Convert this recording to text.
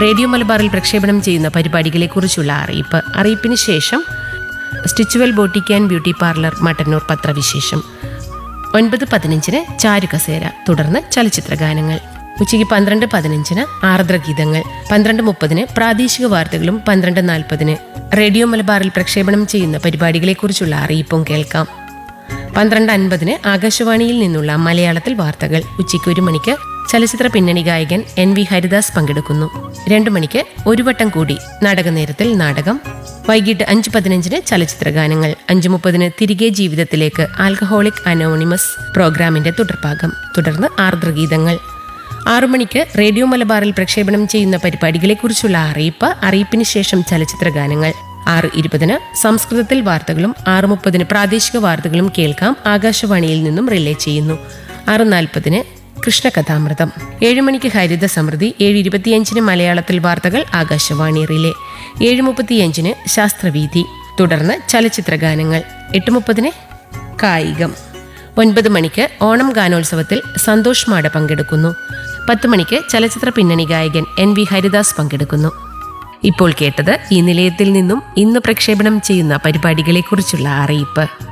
radio മലബാറിൽ പ്രക്ഷേപണം ചെയ്യുന്ന പരിപാടികളെക്കുറിച്ചുള്ള അറിയിപ്പ് അറിയിപ്പിന് ശേഷം സ്റ്റിച്ചുവൽ boutique and beauty parlour Mattannur പത്രവിശേഷം ഒൻപത് പതിനഞ്ചിന് ചാരുകസേര തുടർന്ന് ചലച്ചിത്ര ഗാനങ്ങൾ ഉച്ചയ്ക്ക് പന്ത്രണ്ട് പതിനഞ്ചിന് ആർദ്രഗീതങ്ങൾ പന്ത്രണ്ട് മുപ്പതിന് പ്രാദേശിക വാർത്തകളും പന്ത്രണ്ട് നാൽപ്പതിന് റേഡിയോ മലബാറിൽ പ്രക്ഷേപണം ചെയ്യുന്ന പരിപാടികളെക്കുറിച്ചുള്ള അറിയിപ്പും കേൾക്കാം പന്ത്രണ്ട് അൻപതിന് ആകാശവാണിയിൽ നിന്നുള്ള മലയാളത്തിൽ വാർത്തകൾ ഉച്ചയ്ക്ക് ഒരു മണിക്ക് ചലച്ചിത്ര പിന്നണി ഗായകൻ എൻ വി ഹരിദാസ് പങ്കെടുക്കുന്നു രണ്ടു മണിക്ക് ഒരു വട്ടം കൂടി നാടകനേരത്തിൽ നാടകം വൈകിട്ട് അഞ്ച് പതിനഞ്ചിന് ചലച്ചിത്ര ഗാനങ്ങൾ അഞ്ച് മുപ്പതിന് തിരികെ ജീവിതത്തിലേക്ക് ആൽക്കഹോളിക് അനോണിമസ് പ്രോഗ്രാമിന്റെ തുടർഭാഗം തുടർന്ന് ആർദ്രഗീതങ്ങൾ ആറു മണിക്ക് റേഡിയോ മലബാറിൽ പ്രക്ഷേപണം ചെയ്യുന്ന പരിപാടികളെക്കുറിച്ചുള്ള അറിയിപ്പ് അറിയിപ്പിന് ശേഷം ചലച്ചിത്ര ഗാനങ്ങൾ ആറ് ഇരുപതിന് സംസ്കൃതത്തിൽ വാർത്തകളും ആറ് മുപ്പതിന് പ്രാദേശിക വാർത്തകളും കേൾക്കാം ആകാശവാണിയിൽ നിന്നും റിലേ ചെയ്യുന്നു ആറ് നാൽപ്പതിന് കൃഷ്ണകഥാമൃതം ഏഴ് മണിക്ക് ഹരിത സമൃദ്ധി ഏഴ് ഇരുപത്തിയഞ്ചിന് മലയാളത്തിൽ വാർത്തകൾ ആകാശവാണി റിലേ ഏഴ് മുപ്പത്തിയഞ്ചിന് ശാസ്ത്രവീഥി തുടർന്ന് ചലച്ചിത്ര ഗാനങ്ങൾ എട്ട് മുപ്പതിന് കായികം ഒൻപത് മണിക്ക് ഓണം ഗാനോത്സവത്തിൽ സന്തോഷ് മാട പങ്കെടുക്കുന്നു പത്ത് മണിക്ക് ചലച്ചിത്ര പിന്നണി ഗായകൻ എൻ വി ഹരിദാസ് പങ്കെടുക്കുന്നു ഇപ്പോൾ കേട്ടത് ഈ നിലയത്തിൽ നിന്നും ഇന്ന് പ്രക്ഷേപണം ചെയ്യുന്ന പരിപാടികളെക്കുറിച്ചുള്ള അറിയിപ്പ്